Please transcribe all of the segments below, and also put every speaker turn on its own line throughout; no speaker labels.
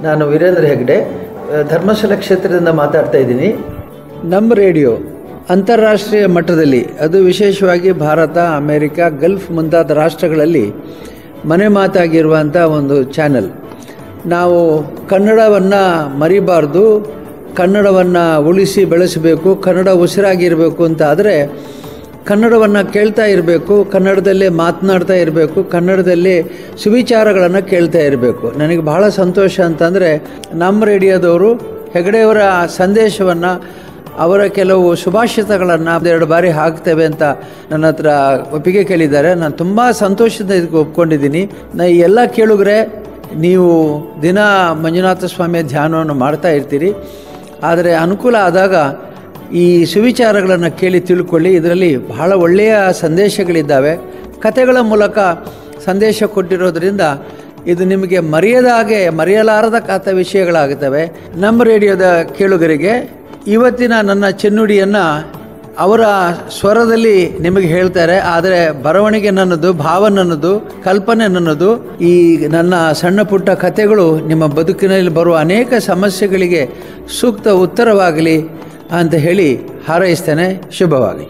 ನಾನು ವೀರೇಂದ್ರ ಹೆಗ್ಡೆ ಆ, ಧರ್ಮಸ್ಥಳ ಕ್ಷೇತ್ರದಿಂದ ಮಾತಾಡ್ತಾ ಇದ್ದೀನಿ ನಮ್ಮ ರೇಡಿಯೋ ಅಂತಾರಾಷ್ಟ್ರೀಯ ಮಟ್ಟದಲ್ಲಿ ಅದು ವಿಶೇಷವಾಗಿ ಭಾರತ ಅಮೇರಿಕ ಗಲ್ಫ್ ಮುಂತಾದ ರಾಷ್ಟ್ರಗಳಲ್ಲಿ ಮನೆ ಮಾತಾಗಿರುವಂಥ ಒಂದು ಚಾನೆಲ್ ನಾವು ಕನ್ನಡವನ್ನು ಮರಿಬಾರ್ದು ಕನ್ನಡವನ್ನು ಉಳಿಸಿ ಬೆಳೆಸಬೇಕು ಕನ್ನಡ ಉಸಿರಾಗಿರಬೇಕು ಅಂತ ಆದರೆ ಕನ್ನಡವನ್ನು ಕೇಳ್ತಾ ಇರಬೇಕು ಕನ್ನಡದಲ್ಲೇ ಮಾತನಾಡ್ತಾ ಇರಬೇಕು ಕನ್ನಡದಲ್ಲಿ ಸುವಿಚಾರಗಳನ್ನು ಕೇಳ್ತಾ ಇರಬೇಕು ನನಗೆ ಬಹಳ ಸಂತೋಷ ಅಂತಂದರೆ ನಮ್ಮ ರೇಡಿಯೋದವರು ಹೆಗಡೆಯವರ ಸಂದೇಶವನ್ನು ಅವರ ಕೆಲವು ಸುಭಾಷಿತಗಳನ್ನು ಎರಡು ಬಾರಿ ಹಾಕ್ತೇವೆ ಅಂತ ನನ್ನ ಹತ್ರ ಒಪ್ಪಿಗೆ ಕೇಳಿದ್ದಾರೆ ನಾನು ತುಂಬ ಸಂತೋಷದಿಂದ ಇದಕ್ಕೆ ಒಪ್ಕೊಂಡಿದ್ದೀನಿ ನಾ ಈ ಎಲ್ಲ ಕೇಳುಗರೆ ನೀವು ದಿನ ಮಂಜುನಾಥ ಸ್ವಾಮಿಯ ಧ್ಯಾನವನ್ನು ಮಾಡ್ತಾ ಇರ್ತೀರಿ ಆದರೆ ಅನುಕೂಲ ಆದಾಗ ಈ ಸುವಿಚಾರಗಳನ್ನು ಕೇಳಿ ತಿಳ್ಕೊಳ್ಳಿ ಇದರಲ್ಲಿ ಬಹಳ ಒಳ್ಳೆಯ ಸಂದೇಶಗಳಿದ್ದಾವೆ ಕಥೆಗಳ ಮೂಲಕ ಸಂದೇಶ ಕೊಟ್ಟಿರೋದ್ರಿಂದ ಇದು ನಿಮಗೆ ಮರೆಯದ ಹಾಗೆ ಮರೆಯಲಾರದ ಕಾತ ವಿಷಯಗಳಾಗುತ್ತವೆ ನಮ್ಮ ರೇಡಿಯೋದ ಕೇಳುಗರಿಗೆ ಇವತ್ತಿನ ನನ್ನ ಚೆನ್ನುಡಿಯನ್ನು ಅವರ ಸ್ವರದಲ್ಲಿ ನಿಮಗೆ ಹೇಳ್ತಾರೆ ಆದರೆ ಬರವಣಿಗೆ ನನ್ನದು ಭಾವ ನನ್ನದು ಕಲ್ಪನೆ ನನ್ನದು ಈ ನನ್ನ ಸಣ್ಣ ಪುಟ್ಟ ಕಥೆಗಳು ನಿಮ್ಮ ಬದುಕಿನಲ್ಲಿ ಬರುವ ಅನೇಕ ಸಮಸ್ಯೆಗಳಿಗೆ ಸೂಕ್ತ ಉತ್ತರವಾಗಲಿ ಅಂತ ಹೇಳಿ ಹಾರೈಸ್ತೇನೆ ಶುಭವಾಗಲಿ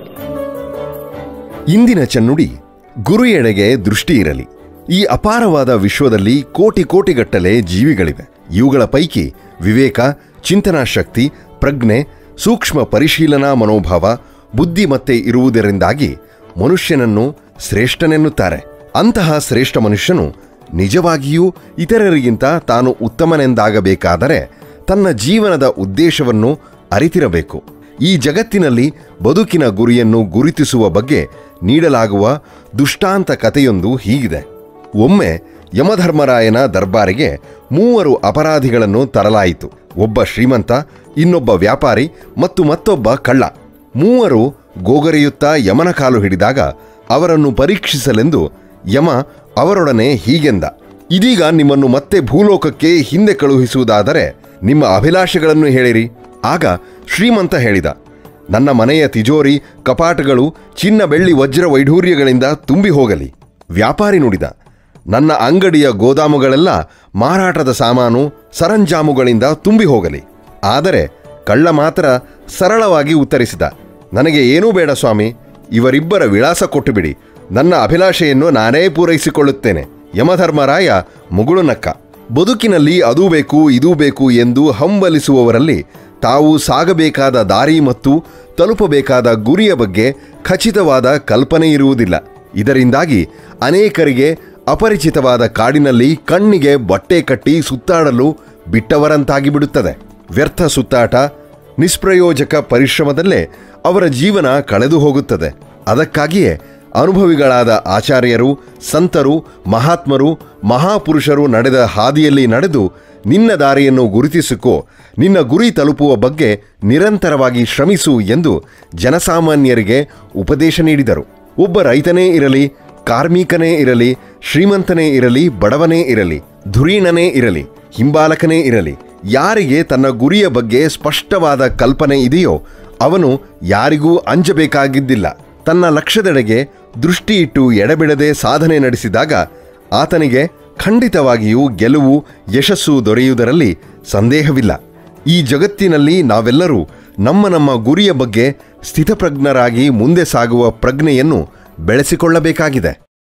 ಇಂದಿನ ಚೆನ್ನುಡಿ ಗುರು ಎಡೆಗೆ ದೃಷ್ಟಿ ಇರಲಿ ಈ ಅಪಾರವಾದ ವಿಶ್ವದಲ್ಲಿ ಕೋಟಿ ಕೋಟಿಗಟ್ಟಲೆ ಜೀವಿಗಳಿವೆ ಇವುಗಳ ಪೈಕಿ ವಿವೇಕ ಚಿಂತನಾ ಶಕ್ತಿ ಪ್ರಜ್ಞೆ ಸೂಕ್ಷ್ಮ ಪರಿಶೀಲನಾ ಮನೋಭಾವ ಬುದ್ಧಿಮತ್ತೆ ಇರುವುದರಿಂದಾಗಿ ಮನುಷ್ಯನನ್ನು ಶ್ರೇಷ್ಠನೆನ್ನುತ್ತಾರೆ ಅಂತಹ ಶ್ರೇಷ್ಠ ಮನುಷ್ಯನು ನಿಜವಾಗಿಯೂ ಇತರರಿಗಿಂತ ತಾನು ಉತ್ತಮನೆಂದಾಗಬೇಕಾದರೆ ತನ್ನ ಜೀವನದ ಉದ್ದೇಶವನ್ನು ಅರಿತಿರಬೇಕು ಈ ಜಗತ್ತಿನಲ್ಲಿ ಬದುಕಿನ ಗುರಿಯನ್ನು ಗುರುತಿಸುವ ಬಗ್ಗೆ ನೀಡಲಾಗುವ ದುಷ್ಟಾಂತ ಕಥೆಯೊಂದು ಹೀಗಿದೆ ಒಮ್ಮೆ ಯಮಧರ್ಮರಾಯನ ದರ್ಬಾರಿಗೆ ಮೂವರು ಅಪರಾಧಿಗಳನ್ನು ತರಲಾಯಿತು ಒಬ್ಬ ಶ್ರೀಮಂತ ಇನ್ನೊಬ್ಬ ವ್ಯಾಪಾರಿ ಮತ್ತು ಮತ್ತೊಬ್ಬ ಕಳ್ಳ ಮೂವರು ಗೋಗರೆಯುತ್ತಾ ಯಮನ ಕಾಲು ಹಿಡಿದಾಗ ಅವರನ್ನು ಪರೀಕ್ಷಿಸಲೆಂದು ಯಮ ಅವರೊಡನೆ ಹೀಗೆಂದ ಇದೀಗ ನಿಮ್ಮನ್ನು ಮತ್ತೆ ಭೂಲೋಕಕ್ಕೆ ಹಿಂದೆ ಕಳುಹಿಸುವುದಾದರೆ ನಿಮ್ಮ ಅಭಿಲಾಷೆಗಳನ್ನು ಹೇಳಿರಿ ಆಗ ಶ್ರೀಮಂತ ಹೇಳಿದ ನನ್ನ ಮನೆಯ ತಿಜೋರಿ ಕಪಾಟಗಳು ಚಿನ್ನ ಬೆಳ್ಳಿ ವಜ್ರ ವೈಢೂರ್ಯಗಳಿಂದ ತುಂಬಿ ಹೋಗಲಿ ವ್ಯಾಪಾರಿ ನುಡಿದ ನನ್ನ ಅಂಗಡಿಯ ಗೋದಾಮುಗಳೆಲ್ಲ ಮಾರಾಟದ ಸಾಮಾನು ಸರಂಜಾಮುಗಳಿಂದ ತುಂಬಿ ಹೋಗಲಿ ಆದರೆ ಕಳ್ಳ ಮಾತ್ರ ಸರಳವಾಗಿ ಉತ್ತರಿಸಿದ ನನಗೆ ಏನೂ ಬೇಡ ಸ್ವಾಮಿ ಇವರಿಬ್ಬರ ವಿಳಾಸ ಕೊಟ್ಟುಬಿಡಿ ನನ್ನ ಅಭಿಲಾಷೆಯನ್ನು ನಾನೇ ಪೂರೈಸಿಕೊಳ್ಳುತ್ತೇನೆ ಯಮಧರ್ಮರಾಯ ಮುಗುಳು ನಕ್ಕ ಬದುಕಿನಲ್ಲಿ ಅದೂ ಬೇಕು ಇದೂ ಬೇಕು ಎಂದು ಹಂಬಲಿಸುವವರಲ್ಲಿ ತಾವು ಸಾಗಬೇಕಾದ ದಾರಿ ಮತ್ತು ತಲುಪಬೇಕಾದ ಗುರಿಯ ಬಗ್ಗೆ ಖಚಿತವಾದ ಕಲ್ಪನೆ ಇರುವುದಿಲ್ಲ ಇದರಿಂದಾಗಿ ಅನೇಕರಿಗೆ ಅಪರಿಚಿತವಾದ ಕಾಡಿನಲ್ಲಿ ಕಣ್ಣಿಗೆ ಬಟ್ಟೆ ಕಟ್ಟಿ ಸುತ್ತಾಡಲು ಬಿಟ್ಟವರಂತಾಗಿ ಬಿಡುತ್ತದೆ ವ್ಯರ್ಥ ಸುತ್ತಾಟ ನಿಷ್ಪ್ರಯೋಜಕ ಪರಿಶ್ರಮದಲ್ಲೇ ಅವರ ಜೀವನ ಕಳೆದು ಹೋಗುತ್ತದೆ ಅದಕ್ಕಾಗಿಯೇ ಅನುಭವಿಗಳಾದ ಆಚಾರ್ಯರು ಸಂತರು ಮಹಾತ್ಮರು ಮಹಾಪುರುಷರು ನಡೆದ ಹಾದಿಯಲ್ಲಿ ನಡೆದು ನಿನ್ನ ದಾರಿಯನ್ನು ಗುರುತಿಸಿಕೋ ನಿನ್ನ ಗುರಿ ತಲುಪುವ ಬಗ್ಗೆ ನಿರಂತರವಾಗಿ ಶ್ರಮಿಸು ಎಂದು ಜನಸಾಮಾನ್ಯರಿಗೆ ಉಪದೇಶ ನೀಡಿದರು ಒಬ್ಬ ರೈತನೇ ಇರಲಿ ಕಾರ್ಮಿಕನೇ ಇರಲಿ ಶ್ರೀಮಂತನೇ ಇರಲಿ ಬಡವನೇ ಇರಲಿ ಧುರೀಣನೇ ಇರಲಿ ಹಿಂಬಾಲಕನೇ ಇರಲಿ ಯಾರಿಗೆ ತನ್ನ ಗುರಿಯ ಬಗ್ಗೆ ಸ್ಪಷ್ಟವಾದ ಕಲ್ಪನೆ ಇದೆಯೋ ಅವನು ಯಾರಿಗೂ ಅಂಜಬೇಕಾಗಿದ್ದಿಲ್ಲ ತನ್ನ ಲಕ್ಷ್ಯದೆಡೆಗೆ ದೃಷ್ಟಿ ಇಟ್ಟು ಎಡೆಬಿಡದೆ ಸಾಧನೆ ನಡೆಸಿದಾಗ ಆತನಿಗೆ ಖಂಡಿತವಾಗಿಯೂ ಗೆಲುವು ಯಶಸ್ಸು ದೊರೆಯುವುದರಲ್ಲಿ ಸಂದೇಹವಿಲ್ಲ ಈ ಜಗತ್ತಿನಲ್ಲಿ ನಾವೆಲ್ಲರೂ ನಮ್ಮ ನಮ್ಮ ಗುರಿಯ ಬಗ್ಗೆ ಸ್ಥಿತಪ್ರಜ್ಞರಾಗಿ ಮುಂದೆ ಸಾಗುವ ಪ್ರಜ್ಞೆಯನ್ನು ಬೆಳೆಸಿಕೊಳ್ಳಬೇಕಾಗಿದೆ